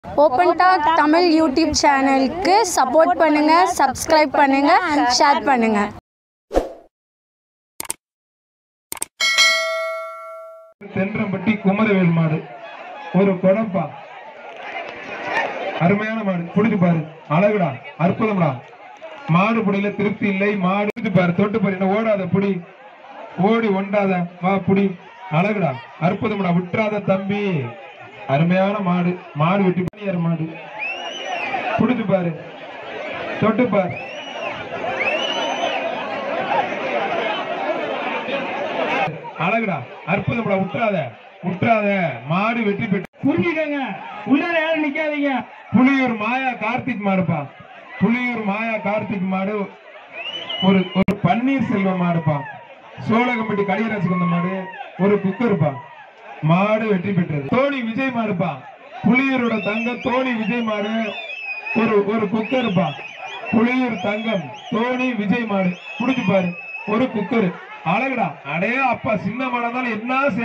open talk Tamil YouTube சேனலுக்கு support பண்ணுங்க subscribe பண்ணுங்க ஷேர் பண்ணுங்க தென்றம்பட்டி குமரவேல் மாடு ஒரு குடம்பா அருமையான மாடு புடிச்சு பாரு அழகுடா அற்புதம்டா மாடு புடியில திருப்தி இல்லை மாடு புடிச்சு பாரு தொட்டு பாரு என்ன ஓடாத புடி ஓடி ஒண்டாத வா புடி அழகுடா அற்புதம்டா விட்டுறாத தம்பி அருமையான மாடு மாடு வெட்டி பண்ணியார் மாடு புடிச்சு பாரு தொட்டு பாரு அழகுடா அற்புதம்டா விட்டுறாத விட்டுறாத மாடு வெற்றி பெற்று புரிஞ்சுக்கங்க உள்ளார யாரும் நிக்காதீங்க புலியூர் மாயா கார்த்திக் மாடுப்பா புலியூர் மாயா கார்த்திக் மாடு ஒரு ஒரு பன்னீர் செல்வம் மாடுப்பா சோழகம்பட்டி கலியராஜுக்கு வந்த மாடு ஒரு குக்கர்ப்பா மாடு வெற்றி பெற்றது தோனி விஜய் மாடுப்பா புலியூரோட தங்கம் தோனி விஜய் மாடு ஒரு ஒரு குக்கர்ப்பா புலியூர் தங்கம் தோனி விஜய் மாடு புடிச்சு பாரு ஒரு குக்கர் அழகுடா அடே அப்பா சின்ன மாடா இருந்தாலும் என்ன சே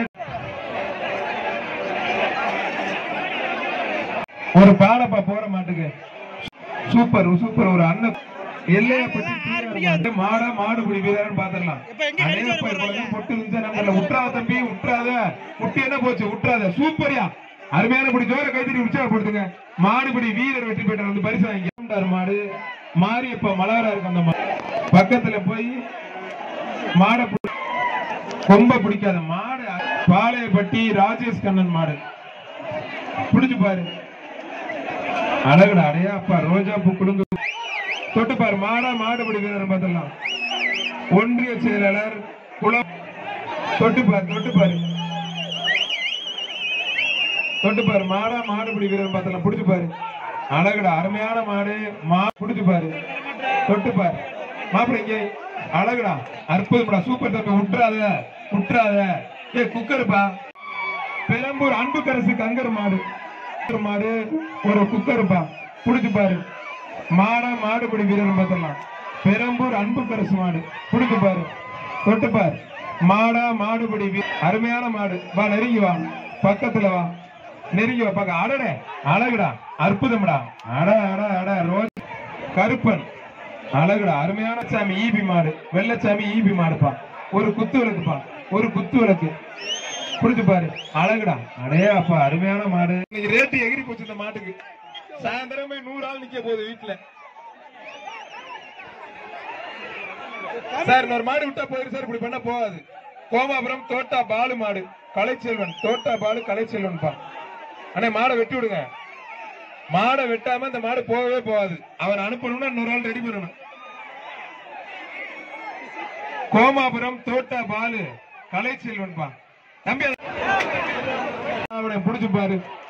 ஒரு பாலப்பா போற மாட்டுக்கு சூப்பர் சூப்பர் ஒரு அண்ணன் எல்லைய பத்தி மாடா மாடு பிடி வீரர்னு பாத்திரலாம் அடேப்பா, இப்ப வந்து பொட்டு இருந்துச்சா நம்மள விட்டுறாத தம்பி விட்டுறாத முட்டி என்ன போச்சு விட்டுறாத சூப்பர்யா அருமையான பிடி ஜோர கைத்தறி உற்சாகப்படுத்துங்க மாடுபிடி வீரர் வெற்றி பெற்றார் வந்து பரிசு வாங்கி இருந்தாரு மாடு மாரியப்ப மலரா இருக்கு அந்த மாடு பக்கத்துல போய் மாடை புடி- கொம்ப பிடிக்காத மாடு பாளையப்பட்டி ராஜேஷ் கண்ணன் மாடு பிடிச்சு பாரு அழகுடா அடையா அப்பா ரோஜா பூ குடுங்க தொட்டு பாரு மாடா மாடுபிடி வீரர் பார்த்தலாம் ஒன்றிய செயலாளர் குளம் தொட்டு பாரு தொட்டு பாரு தொட்டு பாரு மாடா மாடுபிடி வீரர் பார்த்தலாம் பிடிச்சு பாரு அழகுடா அருமையான மாடு மா பிடிச்சு பாரு தொட்டு பாரு மாப்பிள்ளை இங்கே அழகுடா அற்புதம்டா சூப்பர் தம்பி விட்டுறாத விட்டுறாத ஏ குக்கருப்பா பெரம்பூர் அன்புக்கரசு கங்கர் மாடு ஒரு மாடு ஒரு குக்கருப்பா புடிச்சு பாரு மாடா மாடுபிடி வீரர் பார்த்தலாம் பெரம்பூர் அன்புக்கரசு மாடு புடிச்சு பாரு தொட்டு பாரு மாடா மாடுபிடி வீ- அருமையான மாடு வா நெருங்கி வா பக்கத்துல வா நெருங்கி வா பக்க அடடே அழகுடா அற்புதம்டா அட அட அட ரோஜ் கருப்பன் அழகுடா அருமையான சாமி ஈபி மாடு வெள்ளச்சாமி ஈபி மாடுப்பா ஒரு குத்து விளக்குப்பா ஒரு குத்து விளக்கு புடிச்சு பாரு அழகுடா அடே அப்பா அருமையான மாடு இன்னைக்கு ரேட்டு எகிரி போச்சு இந்த மாட்டுக்கு சாயந்தரமே நூறு ஆள் நிக்க போகுது வீட்டுல சார் இன்னொரு மாடு விட்டா போயிரு சார் இப்படி பண்ண போகாது கோமாபுரம் தோட்டா பாலு மாடு கலைச்செல்வன் தோட்டா பாலு கலைச்செல்வன் பா அண்ணே மாடை வெட்டி விடுங்க மாடை வெட்டாம இந்த மாடு போகவே போகாது அவன் அனுப்பணும்னா இன்னொரு ஆள் ரெடி பண்ணணும் கோமாபுரம் தோட்டா பாலு கலைச்செல்வன் பா தம்பி அவனை புடிச்சு பாரு